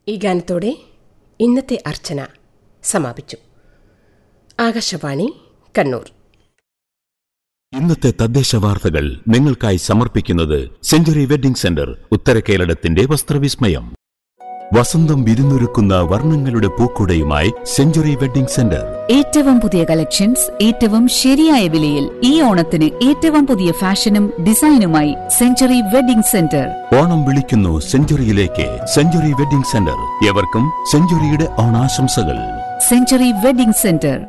ഈ ഗാനത്തോടെ ഇന്നത്തെ അർച്ചന സമാപിച്ചു ആകാശവാണി കണ്ണൂർ ഇന്നത്തെ തദ്ദേശ വാർത്തകൾ നിങ്ങൾക്കായി സമർപ്പിക്കുന്നത് സെഞ്ചുറി വെഡിംഗ് സെന്റർ ഉത്തരകേരളത്തിന്റെ വസ്ത്രവിസ്മയം വസന്തം വിരുന്നൊരുക്കുന്ന വർണ്ണങ്ങളുടെ പൂക്കുടയുമായി സെഞ്ചുറി വെഡിംഗ് സെന്റർ ഏറ്റവും പുതിയ കളക്ഷൻസ് ഏറ്റവും ശരിയായ വിലയിൽ ഈ ഓണത്തിന് ഏറ്റവും പുതിയ ഫാഷനും ഡിസൈനുമായി സെഞ്ചുറി വെഡിംഗ് സെന്റർ ഓണം വിളിക്കുന്നു സെഞ്ചുറിയിലേക്ക് സെഞ്ചുറി വെഡിംഗ് സെന്റർ എവർക്കും സെഞ്ചുറിയുടെ ഓണാശംസകൾ century wedding centre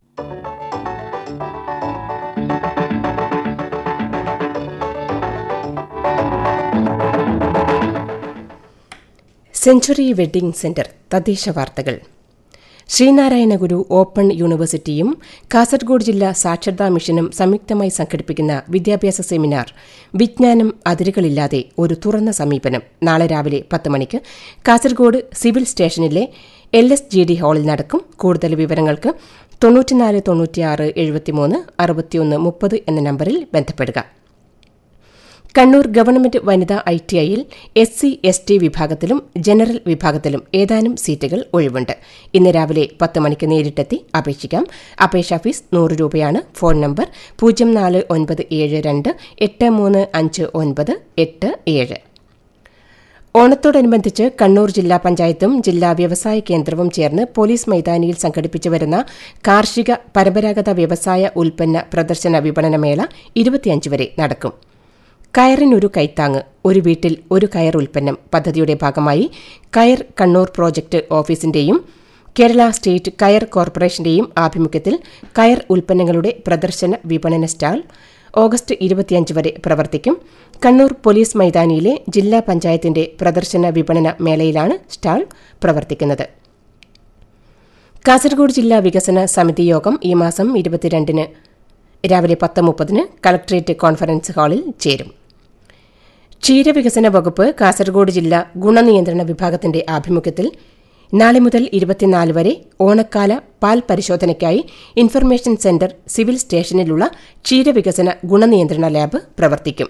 century wedding centre തദ്ദേശ വാർത്തകൾ ശ്രീനാരായണ ഗുരു ഓപ്പൺ യൂണിവേഴ്സിറ്റിയും കാസർഗോഡ് ജില്ലാ സാക്ഷരതാ മിഷനും സംയുക്തമായി സംഘടിപ്പിക്കുന്ന വിദ്യാഭ്യാസ സെമിനാർ വിജ്ഞാനം അതിരുകളില്ലാതെ ഒരു തുറന്ന സമീപനം നാളെ രാവിലെ പത്ത് മണിക്ക് കാസർഗോഡ് സിവിൽ സ്റ്റേഷനിലെ എൽ എസ് ജി ഡി ഹാളിൽ നടക്കും കൂടുതൽ വിവരങ്ങൾക്ക് തൊണ്ണൂറ്റിനാല് തൊണ്ണൂറ്റിയാറ് എഴുപത്തിമൂന്ന് അറുപത്തിയൊന്ന് മുപ്പത് എന്ന നമ്പറിൽ ബന്ധപ്പെടുക കണ്ണൂർ ഗവൺമെന്റ് വനിതാ ഐ ടി ഐയിൽ എസ് സി എസ് ടി വിഭാഗത്തിലും ജനറൽ വിഭാഗത്തിലും ഏതാനും സീറ്റുകൾ ഒഴിവുണ്ട് ഇന്ന് രാവിലെ പത്ത് മണിക്ക് നേരിട്ടെത്തി അപേക്ഷിക്കാം അപേക്ഷാ ഫീസ് നൂറ് രൂപയാണ് ഫോൺ നമ്പർ പൂജ്യം നാല് ഒൻപത് ഏഴ് രണ്ട് എട്ട് മൂന്ന് അഞ്ച് ഒൻപത് എട്ട് ഏഴ് ഓണത്തോടനുബന്ധിച്ച് കണ്ണൂർ ജില്ലാ പഞ്ചായത്തും ജില്ലാ വ്യവസായ കേന്ദ്രവും ചേർന്ന് പോലീസ് മൈതാനിയിൽ സംഘടിപ്പിച്ചു വരുന്ന കാർഷിക പരമ്പരാഗത വ്യവസായ ഉൽപ്പന്ന പ്രദർശന വിപണന മേള ഇരുപത്തിയഞ്ച് വരെ നടക്കും കയറിനൊരു കൈത്താങ്ങ് ഒരു വീട്ടിൽ ഒരു കയർ ഉൽപ്പന്നം പദ്ധതിയുടെ ഭാഗമായി കയർ കണ്ണൂർ പ്രോജക്ട് ഓഫീസിന്റെയും കേരള സ്റ്റേറ്റ് കയർ കോർപ്പറേഷന്റെയും ആഭിമുഖ്യത്തിൽ കയർ ഉൽപ്പന്നങ്ങളുടെ പ്രദർശന വിപണന സ്റ്റാൾ ഓഗസ്റ്റ് ഇരുപത്തിയഞ്ച് വരെ പ്രവർത്തിക്കും കണ്ണൂർ പോലീസ് മൈതാനിയിലെ ജില്ലാ പഞ്ചായത്തിന്റെ പ്രദർശന വിപണന മേളയിലാണ് സ്റ്റാൾ പ്രവർത്തിക്കുന്നത് കാസർഗോഡ് ജില്ലാ വികസന സമിതി യോഗം ഈ മാസം ഇരുപത്തിരണ്ടിന് രാവിലെ പത്ത് മുപ്പതിന് കളക്ട്രേറ്റ് കോൺഫറൻസ് ഹാളിൽ ചേരും ക്ഷീരവികസന വകുപ്പ് കാസർഗോഡ് ജില്ലാ ഗുണനിയന്ത്രണ വിഭാഗത്തിന്റെ ആഭിമുഖ്യത്തിൽ നാളെ മുതൽ ഇരുപത്തിനാല് വരെ ഓണക്കാല പാൽ പരിശോധനയ്ക്കായി ഇൻഫർമേഷൻ സെന്റർ സിവിൽ സ്റ്റേഷനിലുള്ള ക്ഷീരവികസന ഗുണനിയന്ത്രണ ലാബ് പ്രവർത്തിക്കും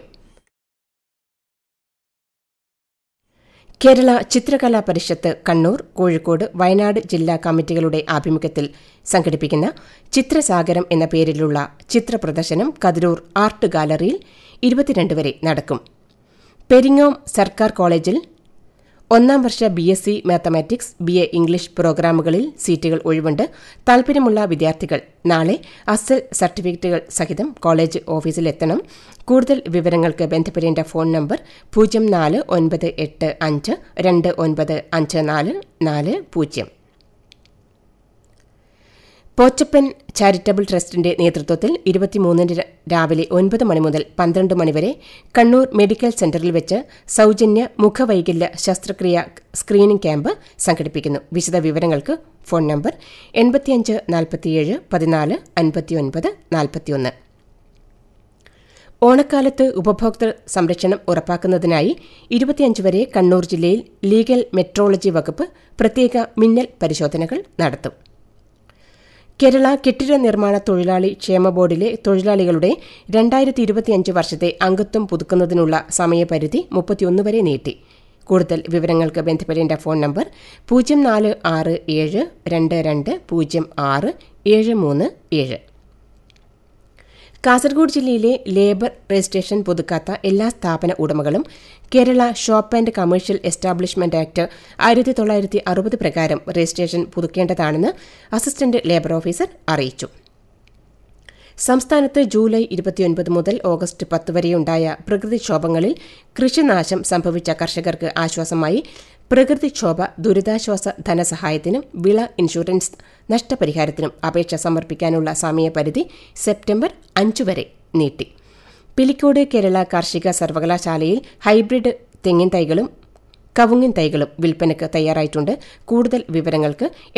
കേരള ചിത്രകലാ പരിഷത്ത് കണ്ണൂർ കോഴിക്കോട് വയനാട് ജില്ലാ കമ്മിറ്റികളുടെ ആഭിമുഖ്യത്തിൽ സംഘടിപ്പിക്കുന്ന ചിത്രസാഗരം എന്ന പേരിലുള്ള ചിത്രപ്രദർശനം കതിരൂർ ആർട്ട് ഗാലറിയിൽ ഇരുപത്തിരണ്ട് വരെ നടക്കും പെരിങ്ങോം സർക്കാർ കോളേജിൽ ഒന്നാം വർഷ B S C mathematics B A English പ്രോഗ്രാമുകളിൽ സീറ്റുകൾ ഒഴിവുണ്ട് താൽപര്യമുള്ള വിദ്യാർത്ഥികൾ നാളെ അസൽ സർട്ടിഫിക്കറ്റുകൾ സഹിതം കോളേജ് ഓഫീസിലെത്തണം കൂടുതൽ വിവരങ്ങൾക്ക് ബന്ധപ്പെടേണ്ട ഫോൺ നമ്പർ പൂജ്യം നാല് ഒൻപത് എട്ട് അഞ്ച് രണ്ട് ഒൻപത് അഞ്ച് നാല് നാല് പൂജ്യം പോച്ചപ്പൻ ചാരിറ്റബിൾ ട്രസ്റ്റിന്റെ നേതൃത്വത്തിൽ ഇരുപത്തിമൂന്നിന് രാവിലെ ഒൻപത് മണി മുതൽ പന്ത്രണ്ട് മണിവരെ കണ്ണൂർ മെഡിക്കൽ സെന്ററിൽ വെച്ച് സൌജന്യ മുഖവൈകല്യ ശസ്ത്രക്രിയ സ്ക്രീനിംഗ് ക്യാമ്പ് സംഘടിപ്പിക്കുന്നു വിശദ വിവരങ്ങൾക്ക് ഫോൺ നമ്പർ എൺപത്തിയഞ്ച് നാൽപ്പത്തിയേഴ് പതിനാല് അൻപത്തിയൊൻപത് നാൽപ്പത്തിയൊന്ന് ഓണക്കാലത്ത് ഉപഭോക്തൃ സംരക്ഷണം ഉറപ്പാക്കുന്നതിനായി ഇരുപത്തിയഞ്ച് വരെ കണ്ണൂർ ജില്ലയിൽ ലീഗൽ മെട്രോളജി വകുപ്പ് പ്രത്യേക മിന്നൽ പരിശോധനകൾ നടത്തും കേരള കെട്ടിട നിർമ്മാണ തൊഴിലാളി ക്ഷേമ ബോർഡിലെ തൊഴിലാളികളുടെ രണ്ടായിരത്തി ഇരുപത്തിയഞ്ച് വർഷത്തെ അംഗത്വം പുതുക്കുന്നതിനുള്ള സമയപരിധി മുപ്പത്തിയൊന്ന് വരെ നീട്ടി കൂടുതൽ വിവരങ്ങൾക്ക് ബന്ധപ്പെടേണ്ട ഫോൺ നമ്പർ പൂജ്യം നാല് ആറ് ഏഴ് രണ്ട് രണ്ട് പൂജ്യം ആറ് ഏഴ് മൂന്ന് ഏഴ് കാസർഗോഡ് ജില്ലയിലെ ലേബർ രജിസ്ട്രേഷൻ പുതുക്കാത്ത എല്ലാ സ്ഥാപന ഉടമകളും Kerala shop and commercial establishment act ആയിരത്തി തൊള്ളായിരത്തി അറുപത് പ്രകാരം രജിസ്ട്രേഷൻ പുതുക്കേണ്ടതാണെന്ന് അസിസ്റ്റന്റ് ലേബർ ഓഫീസർ അറിയിച്ചു സംസ്ഥാനത്ത് ജൂലൈ ഇരുപത്തിയൊൻപത് മുതൽ ഓഗസ്റ്റ് പത്ത് വരെയുണ്ടായ പ്രകൃതിക്ഷോഭങ്ങളിൽ കൃഷിനാശം സംഭവിച്ച കർഷകർക്ക് ആശ്വാസമായി പ്രകൃതിക്ഷോഭ ദുരിതാശ്വാസ ധനസഹായത്തിനും വിള ഇൻഷുറൻസ് നഷ്ടപരിഹാരത്തിനും അപേക്ഷ സമർപ്പിക്കാനുള്ള സമയപരിധി സെപ്റ്റംബർ അഞ്ചു വരെ നീട്ടി പിലിക്കോട് കേരള കാർഷിക സർവകലാശാലയിൽ ഹൈബ്രിഡ് തെങ്ങിൻ തൈകളും കവുങ്ങിൻ തൈകളും വിൽപ്പനയ്ക്ക് തയ്യാറായിട്ടുണ്ട് കൂടുതൽ വിവരങ്ങൾക്ക്